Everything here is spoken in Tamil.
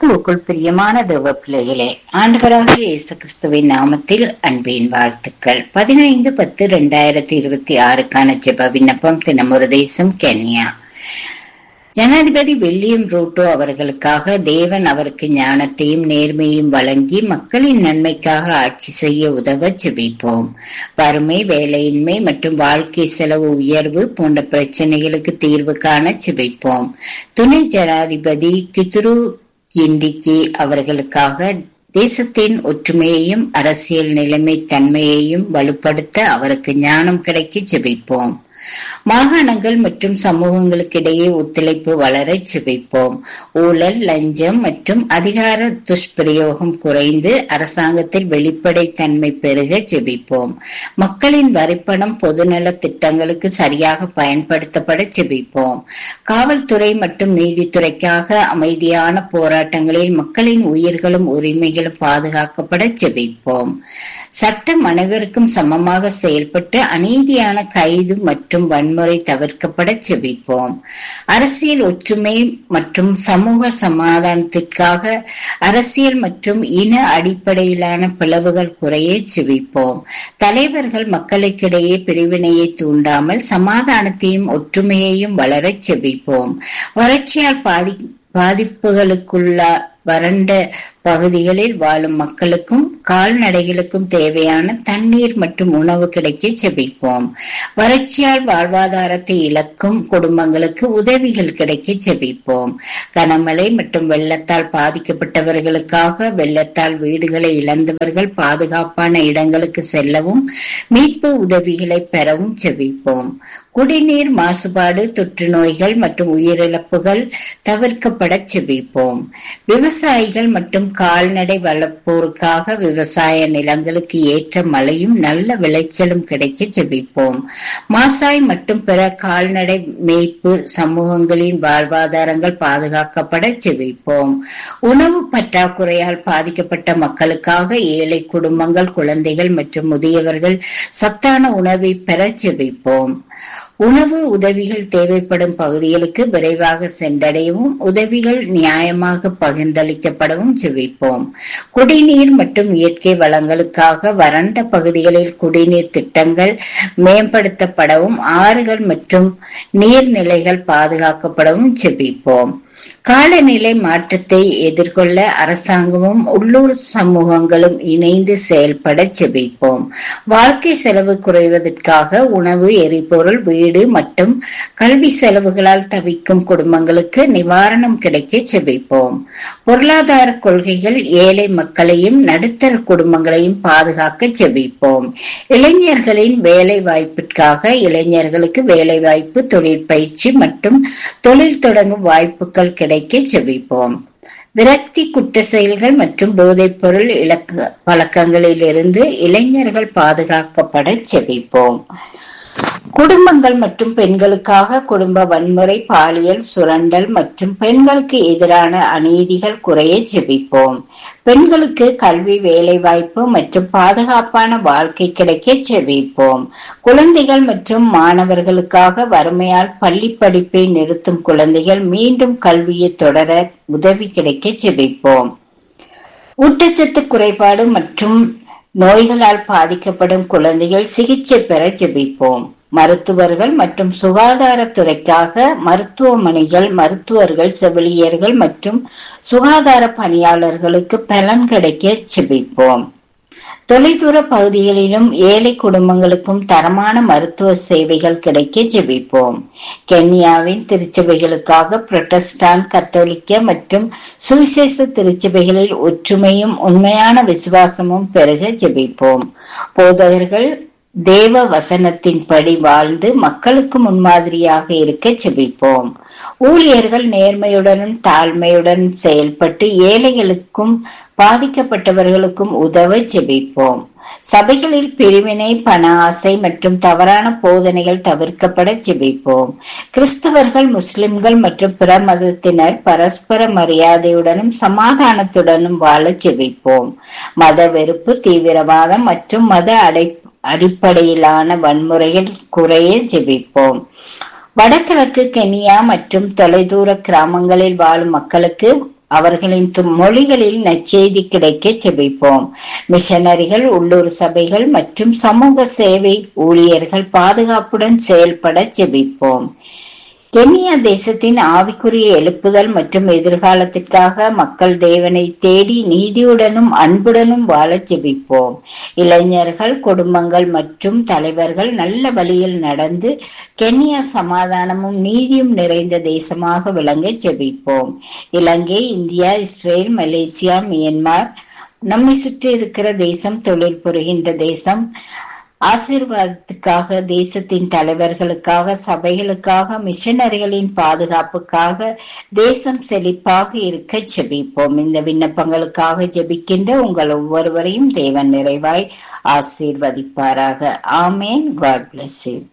கிறிஸ்துவுக்குள் பிரியமான தேவ பிள்ளைகளே ஆண்டவராக இயேசு கிறிஸ்துவின் நாமத்தில் அன்பின் வாழ்த்துக்கள் பதினைந்து பத்து இரண்டாயிரத்தி இருபத்தி ஆறுக்கான ஜெப விண்ணப்பம் தினமொரு தேசம் கென்யா ஜனாதிபதி வில்லியம் ரூட்டோ அவர்களுக்காக தேவன் அவருக்கு ஞானத்தையும் நேர்மையும் வழங்கி மக்களின் நன்மைக்காக ஆட்சி செய்ய உதவ செபிப்போம் வறுமை வேலையின்மை மற்றும் வாழ்க்கை செலவு உயர்வு போன்ற பிரச்சனைகளுக்கு தீர்வு காண செபிப்போம் துணை ஜனாதிபதி கிதுரு இண்டிகி அவர்களுக்காக தேசத்தின் ஒற்றுமையையும் அரசியல் நிலைமை தன்மையையும் வலுப்படுத்த அவருக்கு ஞானம் கிடைக்க செபிப்போம் மாகாணங்கள் மற்றும் சமூகங்களுக்கிடையே ஒத்துழைப்பு வளர செபிப்போம் ஊழல் லஞ்சம் மற்றும் அதிகார துஷ்பிரயோகம் குறைந்து அரசாங்கத்தில் வெளிப்படைத்தன்மை பெருக செபிப்போம் மக்களின் வரிப்பணம் பொதுநல திட்டங்களுக்கு சரியாக பயன்படுத்தப்பட செபிப்போம் காவல்துறை மற்றும் நீதித்துறைக்காக அமைதியான போராட்டங்களில் மக்களின் உயிர்களும் உரிமைகளும் பாதுகாக்கப்பட செபிப்போம் சட்டம் அனைவருக்கும் சமமாக செயல்பட்டு அநீதியான கைது மற்றும் வன்முறை தவிர்க்கப்பட செபிப்போம் அரசியல் ஒற்றுமை மற்றும் சமூக சமாதானத்திற்காக அரசியல் மற்றும் இன அடிப்படையிலான பிளவுகள் குறைய செபிப்போம் தலைவர்கள் மக்களுக்கிடையே பிரிவினையை தூண்டாமல் சமாதானத்தையும் ஒற்றுமையையும் வளரச் செபிப்போம் வறட்சியால் பாதி பாதிப்புகளுக்குள்ள வறண்ட பகுதிகளில் வாழும் மக்களுக்கும் கால்நடைகளுக்கும் தேவையான தண்ணீர் மற்றும் உணவு கிடைக்க செபிப்போம் வறட்சியால் வாழ்வாதாரத்தை இழக்கும் குடும்பங்களுக்கு உதவிகள் கிடைக்க செபிப்போம் கனமழை மற்றும் வெள்ளத்தால் பாதிக்கப்பட்டவர்களுக்காக வெள்ளத்தால் வீடுகளை இழந்தவர்கள் பாதுகாப்பான இடங்களுக்கு செல்லவும் மீட்பு உதவிகளை பெறவும் செபிப்போம் குடிநீர் மாசுபாடு தொற்று நோய்கள் மற்றும் உயிரிழப்புகள் தவிர்க்கப்பட செபிப்போம் விவசாயிகள் மற்றும் கால்நடை வளர்ப்போருக்காக விவசாய நிலங்களுக்கு ஏற்ற மழையும் நல்ல விளைச்சலும் கிடைக்க செபிப்போம் மாசாய் மற்றும் பிற கால்நடை மேய்ப்பு சமூகங்களின் வாழ்வாதாரங்கள் பாதுகாக்கப்பட செபிப்போம் உணவு பற்றாக்குறையால் பாதிக்கப்பட்ட மக்களுக்காக ஏழை குடும்பங்கள் குழந்தைகள் மற்றும் முதியவர்கள் சத்தான உணவை பெற செபிப்போம் உணவு உதவிகள் தேவைப்படும் பகுதிகளுக்கு விரைவாக சென்றடையவும் உதவிகள் நியாயமாக பகிர்ந்தளிக்கப்படவும் செவிப்போம் குடிநீர் மற்றும் இயற்கை வளங்களுக்காக வறண்ட பகுதிகளில் குடிநீர் திட்டங்கள் மேம்படுத்தப்படவும் ஆறுகள் மற்றும் நீர்நிலைகள் பாதுகாக்கப்படவும் செபிப்போம் காலநிலை மாற்றத்தை எதிர்கொள்ள அரசாங்கமும் உள்ளூர் சமூகங்களும் இணைந்து செயல்பட செபிப்போம் வாழ்க்கை செலவு குறைவதற்காக உணவு எரிபொருள் வீடு மற்றும் கல்வி செலவுகளால் தவிக்கும் குடும்பங்களுக்கு நிவாரணம் கிடைக்க செபிப்போம் பொருளாதார கொள்கைகள் ஏழை மக்களையும் நடுத்தர குடும்பங்களையும் பாதுகாக்க செபிப்போம் இளைஞர்களின் வேலை வாய்ப்பிற்காக இளைஞர்களுக்கு வேலை வாய்ப்பு தொழிற்பயிற்சி மற்றும் தொழில் தொடங்கும் வாய்ப்புகள் கிடைக்க செபிப்போம் விரக்தி குற்ற செயல்கள் மற்றும் போதைப் பொருள் இலக்க பழக்கங்களில் இருந்து இளைஞர்கள் பாதுகாக்கப்பட செபிப்போம் குடும்பங்கள் மற்றும் பெண்களுக்காக குடும்ப வன்முறை பாலியல் சுரண்டல் மற்றும் பெண்களுக்கு எதிரான அநீதிகள் குறைய செபிப்போம் பெண்களுக்கு கல்வி வேலை வாய்ப்பு மற்றும் பாதுகாப்பான வாழ்க்கை கிடைக்க செபிப்போம் குழந்தைகள் மற்றும் மாணவர்களுக்காக வறுமையால் பள்ளி படிப்பை நிறுத்தும் குழந்தைகள் மீண்டும் கல்வியை தொடர உதவி கிடைக்க செபிப்போம் ஊட்டச்சத்து குறைபாடு மற்றும் நோய்களால் பாதிக்கப்படும் குழந்தைகள் சிகிச்சை பெற ஜெபிப்போம் மருத்துவர்கள் மற்றும் சுகாதாரத்துறைக்காக மருத்துவமனைகள் மருத்துவர்கள் செவிலியர்கள் மற்றும் சுகாதார பணியாளர்களுக்கு பலன் கிடைக்க செபிப்போம் தொலைதூர பகுதிகளிலும் ஏழை குடும்பங்களுக்கும் தரமான மருத்துவ சேவைகள் கிடைக்க ஜெபிப்போம் கென்யாவின் திருச்சபைகளுக்காக புரொட்டஸ்டான் கத்தோலிக்க மற்றும் சுவிசேஷ திருச்சபைகளில் ஒற்றுமையும் உண்மையான விசுவாசமும் பெருக ஜெபிப்போம் போதகர்கள் தேவ வசனத்தின்படி வாழ்ந்து மக்களுக்கு முன்மாதிரியாக இருக்க செபிப்போம் ஊழியர்கள் நேர்மையுடனும் தாழ்மையுடன் செயல்பட்டு ஏழைகளுக்கும் பாதிக்கப்பட்டவர்களுக்கும் உதவ செபிப்போம் சபைகளில் பிரிவினை பண ஆசை மற்றும் தவறான போதனைகள் தவிர்க்கப்பட செபிப்போம் கிறிஸ்தவர்கள் முஸ்லிம்கள் மற்றும் பிற மதத்தினர் பரஸ்பர மரியாதையுடனும் சமாதானத்துடனும் வாழ செபிப்போம் மத வெறுப்பு தீவிரவாதம் மற்றும் மத அடை அடிப்படையிலான வன்முறைகள் குறைய ஜெபிப்போம் வடகிழக்கு கெனியா மற்றும் தொலைதூர கிராமங்களில் வாழும் மக்களுக்கு அவர்களின் மொழிகளில் நற்செய்தி கிடைக்க செபிப்போம் மிஷனரிகள் உள்ளூர் சபைகள் மற்றும் சமூக சேவை ஊழியர்கள் பாதுகாப்புடன் செயல்பட செபிப்போம் கென்யா தேசத்தின் ஆவிக்குரிய எழுப்புதல் மற்றும் எதிர்காலத்திற்காக மக்கள் தேவனை தேடி நீதியுடனும் அன்புடனும் வாழ ஜெபிப்போம் இளைஞர்கள் குடும்பங்கள் மற்றும் தலைவர்கள் நல்ல வழியில் நடந்து கென்யா சமாதானமும் நீதியும் நிறைந்த தேசமாக விளங்க ஜெபிப்போம் Ilangai India Israel Malaysia Myanmar நம்மை சுற்றி இருக்கிற தேசம் தொழில் புரிகின்ற தேசம் ஆசீர்வாதத்துக்காக தேசத்தின் தலைவர்களுக்காக சபைகளுக்காக மிஷனரிகளின் பாதுகாப்புக்காக தேசம் செழிப்பாக இருக்க ஜெபிப்போம் இந்த விண்ணப்பங்களுக்காக ஜெபிக்கின்ற உங்கள் ஒவ்வொருவரையும் தேவன் நிறைவாய் ஆசீர்வதிப்பாராக ஆமேன் காட் பிளஸ் யூ